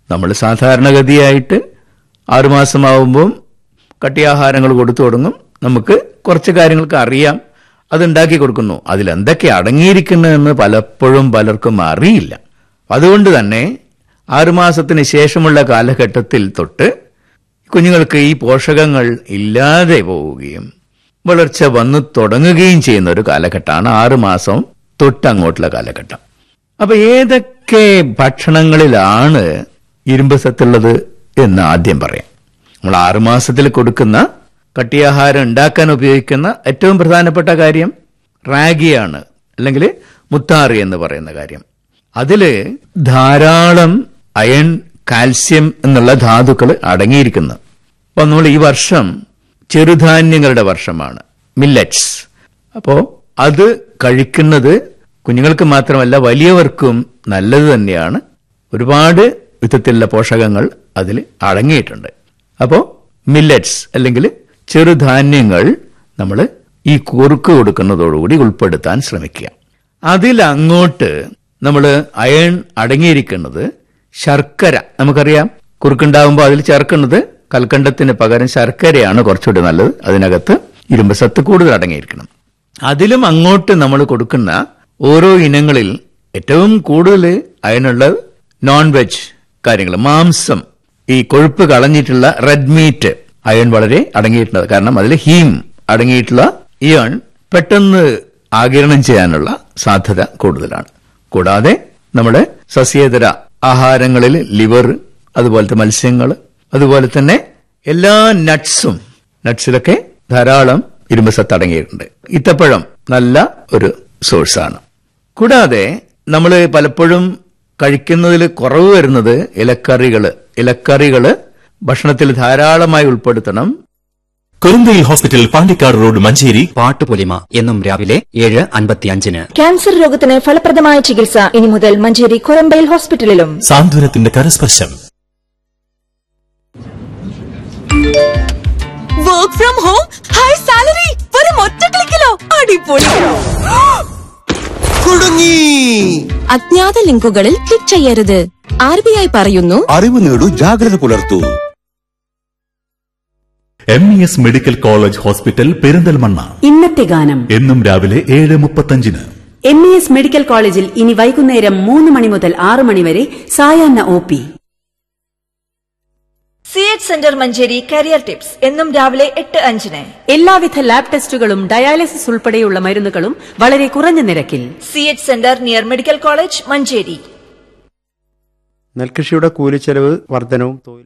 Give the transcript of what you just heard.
നമ്മൾ സാധാരണഗതിയായിട്ട് ആറുമാസമാവുമ്പം കട്ടിയാഹാരങ്ങൾ കൊടുത്തു തുടങ്ങും നമുക്ക് കുറച്ച് കാര്യങ്ങൾക്ക് അറിയാം അത് ഉണ്ടാക്കി കൊടുക്കുന്നു അതിൽ എന്തൊക്കെ അടങ്ങിയിരിക്കുന്നതെന്ന് പലപ്പോഴും പലർക്കും അറിയില്ല അതുകൊണ്ട് തന്നെ ആറുമാസത്തിന് ശേഷമുള്ള കാലഘട്ടത്തിൽ തൊട്ട് കുഞ്ഞുങ്ങൾക്ക് ഈ പോഷകങ്ങൾ ഇല്ലാതെ പോവുകയും വളർച്ച വന്നു തുടങ്ങുകയും ചെയ്യുന്ന ഒരു കാലഘട്ടമാണ് ആറുമാസം തൊട്ടങ്ങോട്ടുള്ള കാലഘട്ടം അപ്പൊ ഏതൊക്കെ ഭക്ഷണങ്ങളിലാണ് ഇരുമ്പ് സത്തുള്ളത് എന്ന് ആദ്യം പറയാം നമ്മൾ ആറുമാസത്തിൽ കൊടുക്കുന്ന കട്ടിയാഹാരം ഉണ്ടാക്കാൻ ഉപയോഗിക്കുന്ന ഏറ്റവും പ്രധാനപ്പെട്ട കാര്യം റാഗിയാണ് അല്ലെങ്കിൽ മുത്താറി എന്ന് പറയുന്ന കാര്യം അതില് ധാരാളം അയൺ കാൽസ്യം എന്നുള്ള ധാതുക്കൾ അടങ്ങിയിരിക്കുന്നു അപ്പൊ നമ്മൾ ഈ വർഷം ചെറുധാന്യങ്ങളുടെ വർഷമാണ് മില്ലറ്റ്സ് അപ്പോ അത് കഴിക്കുന്നത് കുഞ്ഞുങ്ങൾക്ക് മാത്രമല്ല വലിയവർക്കും നല്ലത് തന്നെയാണ് ഒരുപാട് വിധത്തിലുള്ള പോഷകങ്ങൾ അതിൽ അടങ്ങിയിട്ടുണ്ട് അപ്പോൾ മില്ലറ്റ്സ് അല്ലെങ്കിൽ ചെറുധാന്യങ്ങൾ നമ്മൾ ഈ കുറുക്ക് കൊടുക്കുന്നതോടുകൂടി ഉൾപ്പെടുത്താൻ ശ്രമിക്കുക അതിലങ്ങോട്ട് നമ്മൾ അയൺ അടങ്ങിയിരിക്കുന്നത് ശർക്കര നമുക്കറിയാം കുറുക്കുണ്ടാകുമ്പോൾ അതിൽ ചേർക്കുന്നത് കൽക്കണ്ടത്തിന് പകരം ശർക്കരയാണ് കുറച്ചുകൂടി നല്ലത് അതിനകത്ത് ഇരുമ്പ് സത്ത് കൂടുതൽ അടങ്ങിയിരിക്കണം അതിലും അങ്ങോട്ട് നമ്മൾ കൊടുക്കുന്ന ഓരോ ഇനങ്ങളിൽ ഏറ്റവും കൂടുതൽ അയണുള്ളത് നോൺ വെജ് കാര്യങ്ങൾ മാംസം ഈ കൊഴുപ്പ് കളഞ്ഞിട്ടുള്ള റെഡ് മീറ്റ് അയൺ വളരെ അടങ്ങിയിട്ടുണ്ട് കാരണം അതിൽ ഹീം അടങ്ങിയിട്ടുള്ള ഇയൺ പെട്ടെന്ന് ആകിരണം ചെയ്യാനുള്ള സാധ്യത കൂടുതലാണ് കൂടാതെ നമ്മുടെ സസ്യേതര ആഹാരങ്ങളിൽ ലിവർ അതുപോലത്തെ മത്സ്യങ്ങൾ അതുപോലെ തന്നെ എല്ലാ നട്ട്സും നട്ട്സിലൊക്കെ ധാരാളം ഇരുമ്പ് സത്ത് അടങ്ങിയിട്ടുണ്ട് ഇത്തപ്പഴം നല്ല ഒരു സോഴ്സാണ് കൂടാതെ നമ്മൾ പലപ്പോഴും കഴിക്കുന്നതിൽ കുറവ് വരുന്നത് ഇലക്കറികള് ഇലക്കറികള് ഭക്ഷണത്തിൽ ധാരാളമായി ഉൾപ്പെടുത്തണം കുറുന്തയിൽ ഹോസ്പിറ്റൽ പാണ്ടിക്കാട് റോഡ് മഞ്ചേരി പാട്ടുപൊലിമ എന്നും രാവിലെ ഏഴ് അൻപത്തിയഞ്ചിന് ക്യാൻസർ രോഗത്തിന് ഫലപ്രദമായ ചികിത്സ ഇനി മുതൽ മഞ്ചേരി കൊരമ്പയിൽ ഹോസ്പിറ്റലിലും സാന്ത്വനത്തിന്റെ കരസ്പർശം work from home high salary വെറും ഒറ്റ ക്ലിക്കിലോ അടിപൊളി കുടുങ്ങി അജ്ഞാത ലിങ്കുകളിൽ ക്ലിക്ക് ചെയ്യരുത് ആർ ബി ഐ പറയുന്നു അറിവ് നേടൂ ജാഗ്രത പുലർത്തൂ M E S medical college hospital Perinthalmanna ഇന്നത്തെ ഗാനം എന്നും രാവിലെ ഏഴ് മുപ്പത്തഞ്ചിന് എം ഇ എസ് മെഡിക്കൽ കോളേജിൽ ഇനി വൈകുന്നേരം മൂന്ന് മണി മുതൽ ആറ് മണി വരെ സായാഹ്ന O P C H centre Manjeri career tips എന്നും രാവിലെ എട്ട് അഞ്ചിന് എല്ലാവിധ ലാബ് ടെസ്റ്റുകളും ഡയാലിസിസ് ഉൾപ്പെടെയുള്ള മരുന്നുകളും വളരെ കുറഞ്ഞ നിരക്കിൽ C H centre near medical college Manjeri നെൽകൃഷിയുടെ കൂലിച്ചെലവ് വർധനവും തൊഴിൽ